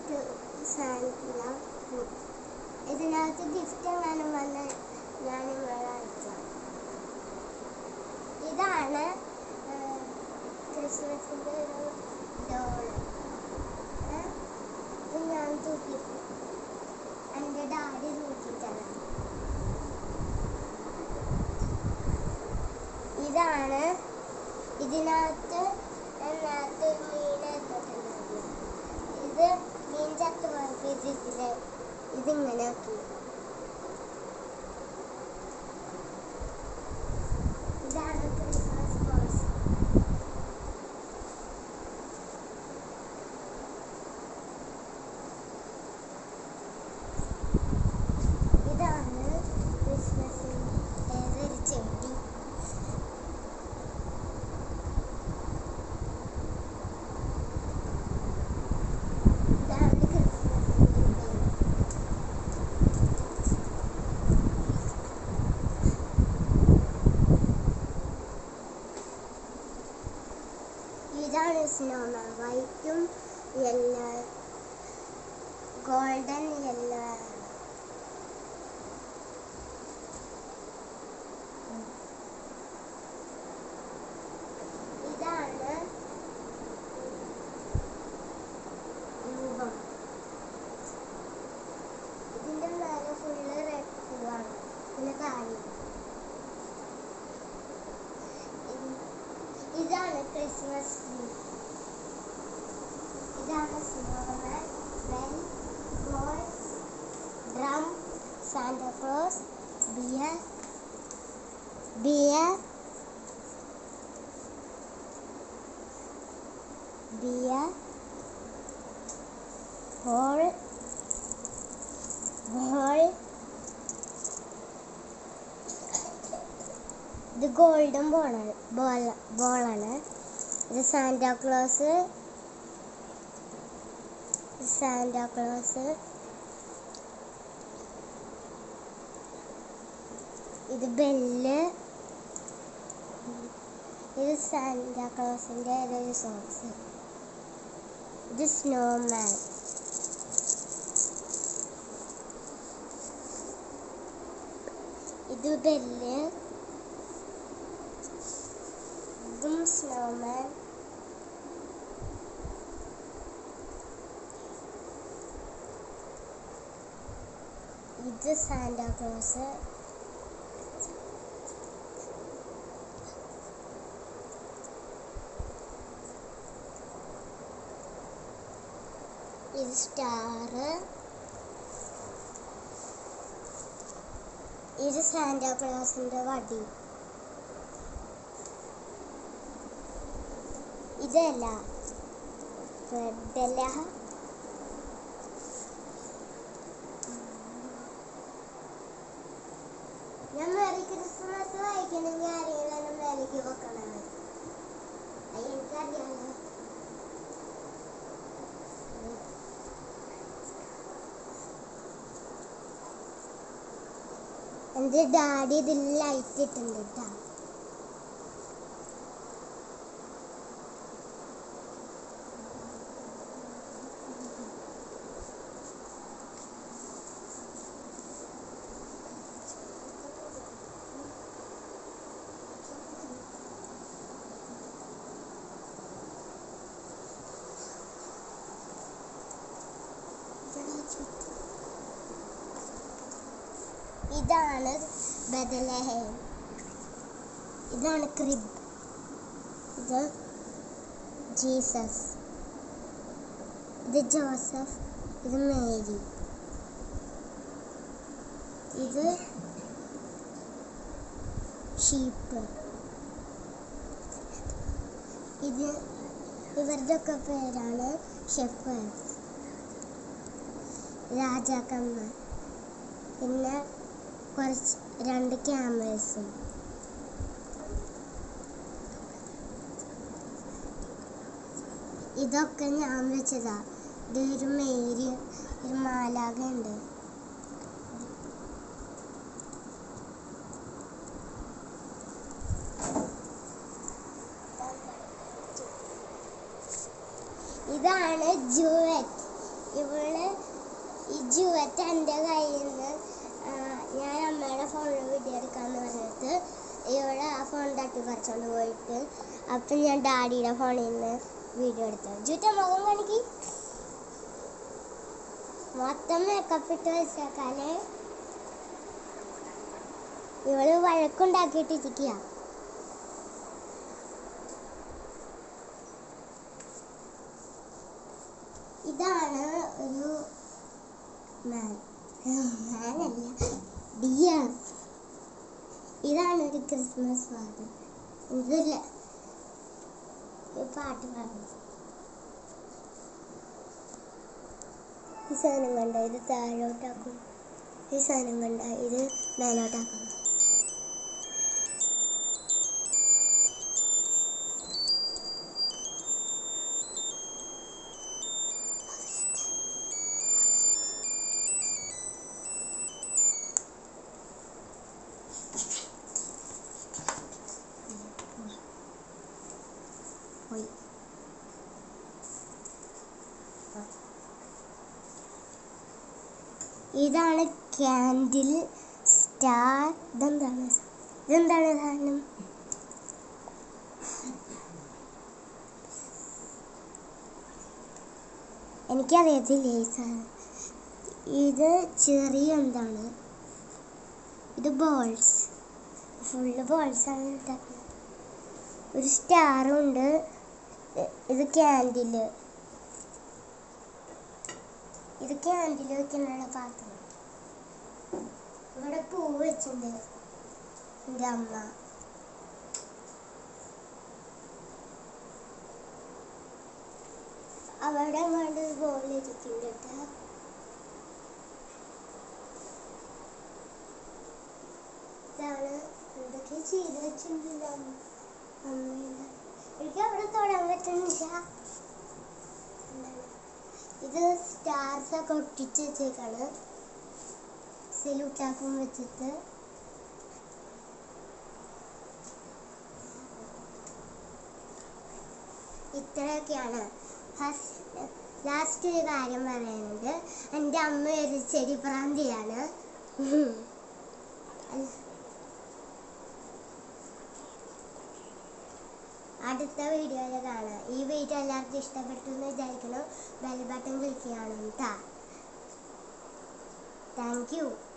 Gift സാധനത്തില്ല ഇതിനകത്ത് gift എങ്ങാനും വന്ന് ഞാൻ നിങ്ങളെ അയക്കാം ഇതാണ് ക്രിസ്മസിൻ്റെ ഒരു ഡോള് ഇത് ഞാൻ തൂക്കി എൻ്റെ ഡാഡി തൂക്കിത്തരാം ഇതാണ് ഇതിനകത്ത് അതിനകത്ത് ഒരു മീൻ എടുത്തിട്ടുണ്ടായിരുന്നു ഇത് മീൻ ചത്ത് പോയപ്പോൾ ഇത് ഇതില് ഇതിങ്ങനെ ആക്കി ഇതാണ് ക്രിസ്മസ് ബോൾസ് ഇതാണ് ക്രിസ്മസിൻ്റെ ഒരു ചെടി ഇതാണ് ക്രിസ്മസിൻ്റെ പേര് ഇതാണ് സ്നോമാൻ വൈറ്റും യെല്ലോ ഗോൾഡൻ യെല്ലോ ഇതാണ് രൂപം ഇതിന്റെ മേലെ ഫുള്ള് റെഡ് പൂവാണ് പിന്നെ താഴെ ഇത് ഇതാണ് ക്രിസ്മസ് ട്രീ ഇതാണ് snowman bell balls drum Santa Claus bear bear bear ball ball ഇത് ഗോൾഡൻ ബോളാണ് ബോൾ ബോളാണ് ഇത് സാന്റാക്ലോസ് സാന്റാക്ലോസ് ഇത് ബെല്ല് ഇത് സാന്റാക്ലോസിൻ്റെ ഒരു സോക്സ് ഇത് സ്നോമാൻ ഇത് ബെല്ല് ഇതും സ്നോമാൻ ഇത് സാന്റാക്ലോസ് ഇത് സ്റ്റാറ് ഇത് സാന്റാക്ലോസിന്റെ വടി ഇതല്ല റെഡല്ല ഞാൻ മെറി ക്രിസ്മസ് വായിക്കണമെങ്കിൽ ആരെങ്കിലും എന്നെ മേലേക്ക് വെക്കണം അത് എനിക്കറിയാലോ എൻ്റെ ഡാഡി ഇതിൽ ലൈറ്റ് ഇട്ടുണ്ട് കേട്ടോ ഇതാണ് ബദലഹേം ഇതാണ് ക്രിബ് ഇത് ജീസസ് ഇത് ജോസഫ് ഇത് മേരി ഇത് ഷീപ്പ് ഇത് ഇവരുടെ ഒക്കെ പേരാണ് ഷെഫേഴ്സ് രാജാക്കന്മാർ പിന്നെ കുറച്ച് രണ്ട് ക്യാമറസും ഇതൊക്കെ ഞാൻ വെച്ചതാ ഇതൊരു മേരി ഒരു മാലാക ഉണ്ട് ഇതാണ് ജുവറ്റ് ഇവ ജുവറ്റ് എൻ്റെ കയ്യിൽ നിന്ന് ആ, ഞാൻ അമ്മയുടെ ഫോണിൽ വീഡിയോ എടുക്കാമെന്ന് പറഞ്ഞിട്ട് ഇവിടെ ആ ഫോൺ തട്ടി പറിച്ചോണ്ട് പോയിട്ട് അപ്പം ഞാൻ ഡാഡിയുടെ ഫോണിൽ നിന്ന് വീഡിയോ എടുത്തു ജുറ്റ മുഖം കാണിക്ക് മൊത്തം മേക്കപ്പ് ഇട്ട് വെച്ചേക്കാല് ഇവള് വഴക്കുണ്ടാക്കിയിട്ടിരിക്കുക ഇതാണ് ഒരു മാൻ മാനല്ല ഡിയർ ഇതാണ് ഒരു ക്രിസ്മസ് പാട്ട് ഇതില്ല ഈ പാട്ട് പാടും ഈ സാധനം കണ്ട ഇത് താഴോട്ടാക്കും ഈ സാധനം കണ്ട ഇത് മേലോട്ടാക്കും പോയി ഇതാണ് ക്യാൻഡിൽ സ്റ്റാർ ഇതെന്താണ് സ- ഇതെന്താണ് സാധനം എനിക്കറിയത്തില്ല ഈ സാധനം ഇത് ചെറിയ എന്താണ് ഇത് ബോൾസ് ഫുള്ള് ബോൾസ് ആണ് ഉണ്ടാക്കുന്നത് ഒരു സ്റ്റാറും ഉണ്ട് ഇ- ഇത് ക്യാൻഡില് ഇത് ക്യാൻഡിൽ വെക്കാനുള്ള പാത്രം ഇവിടെ പൂ വെച്ചിട്ടുണ്ട് എൻ്റെ അമ്മ അവിടെ അങ്ങോട്ട് ബോളിരിക്കുന്നുണ്ട് കേട്ടോ ഇതാണ് എന്തൊക്കെ ചെയ്ത് വെച്ചിട്ടുണ്ടല്ലോ അമ്മ അമ്മയുടെ എനിക്ക് അവിടെ തൊടാൻ പറ്റുന്നില്ല എന്താണ്? ഇത് സ്റ്റാർസ് ഒക്കെ ഒട്ടിച്ച് വെച്ചേക്കാണ് സെലൂട്ടാക്കും വെച്ചിട്ട് ഇത്രയൊക്കെയാണ് ഫസ്റ്റ് ലാസ്റ്റ് ഒരു കാര്യം പറയാനുണ്ട് എൻ്റെ അമ്മ ഒരു ചെടി പ്രാന്തിയാണ് അടുത്ത വീഡിയോയിൽ കാണാം ഈ വീഡിയോ എല്ലാവർക്കും ഇഷ്ടപ്പെട്ടു എന്ന് വിചാരിക്കണം ബെൽ ബട്ടൺ ക്ലിക്ക് ചെയ്യണം കേട്ടോ താങ്ക് യു